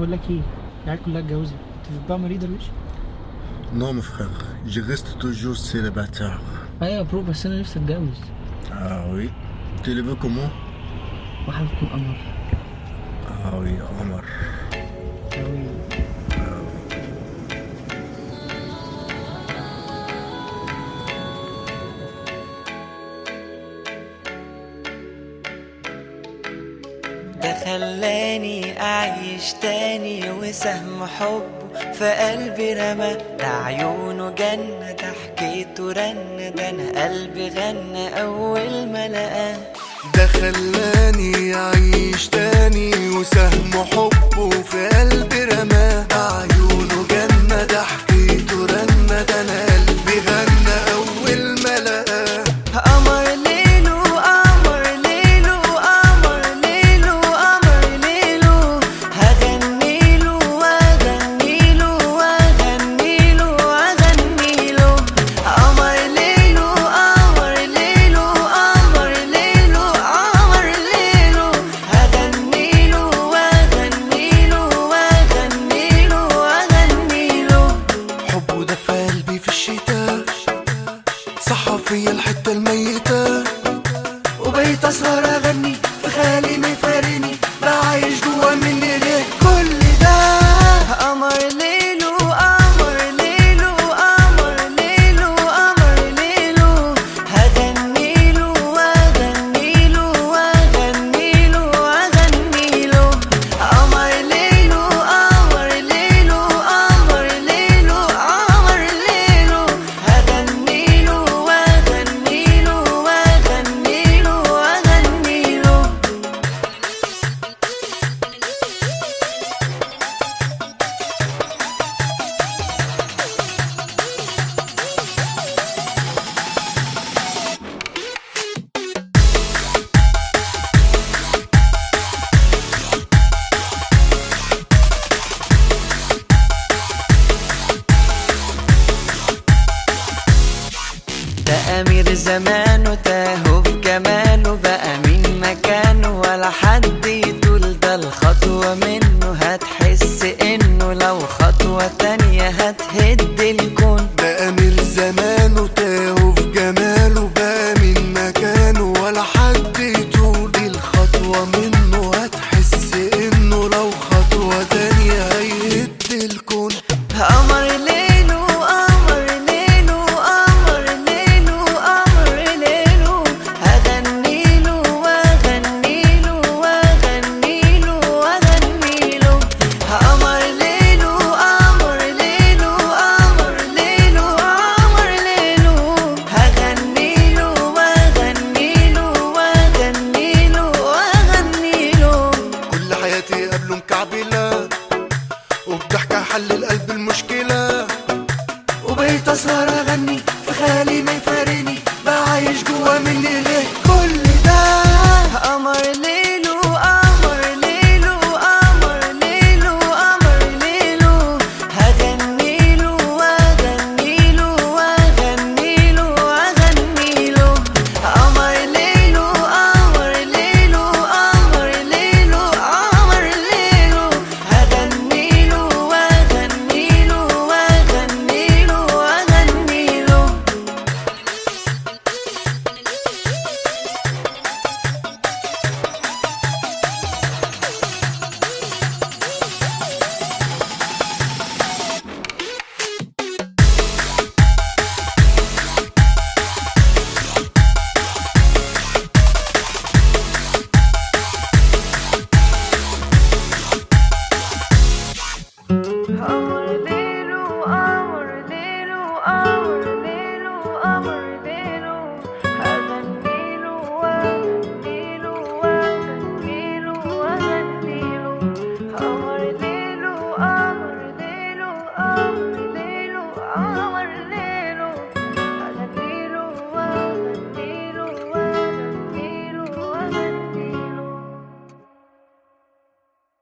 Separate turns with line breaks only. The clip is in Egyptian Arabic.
بقول لك ايه العيال كلها اتجوزت انت بتبقى مريض درويش
Non, mon frère, je reste toujours célibataire.
ايوه يا برو بس انا نفسي اتجوز
Ah oui. Tu le veux comment
واحده تكون قمر
Ah oui, Omar.
أوي.
ده خلاني أعيش تاني وسهم حبه في قلبي رمى ده عيونه جنة ده حكيته رنة ده أنا قلبي غنى أول ما لقاه
ده خلاني أعيش تاني وسهم حبه في قلبي رماه ده عيونه جنة ده حكيته رنة ده أنا قلبي غنى أول ما لقاه
قمر ليلو قمر ليلو قمر ليلو قمر ليلو هغنيله واغنيله واغنيله واغنيله قمر ليلو قمر ليلو قمر ليلو قمر ليلو هغنيله واغنيله واغنيله واغنيله
حبه ده في قلبي في الشتاء صحى فيا الحتة الميتة وبقيت أسهر أغني في خيالي ما يفارقني بقى عايش جوا مني ليه كل ده
قمر ليلو قمر ليلو قمر ليلو قمر ليلو هغنيله واغنيله واغنيله واغنيله قمر ليلو قمر ليلو قمر ليلو قمر ليلو هغنيله واغنيله واغنيله واغنيله ده أمير زمانه تاهو في جماله بقى مين مكانه ولا حد يطول ده الخطوة منه هتحس إنه لو خطوة تانية هتهد الكون
ده أمير زمانه تاهو في جماله بقى من مكانه ولا حد يطول الخطوة منه هتحس إنه لو خطوة تانية هيهد الكون
قمر ليلو قمر ليلو قمر ليلو قمر ليلو هغنيله واغنيله واغنيله واغنيله قمر ليلو قمر ليلو قمر ليلو قمر ليلو هغنيله واغنيله واغنيله واغنيله
كل حياتي قبله مكعبلة وبضحكة حل القلب المشكلة وبقيت أسهر أغني في خيالي ما يفارقني بقى عايش جوا مني ليه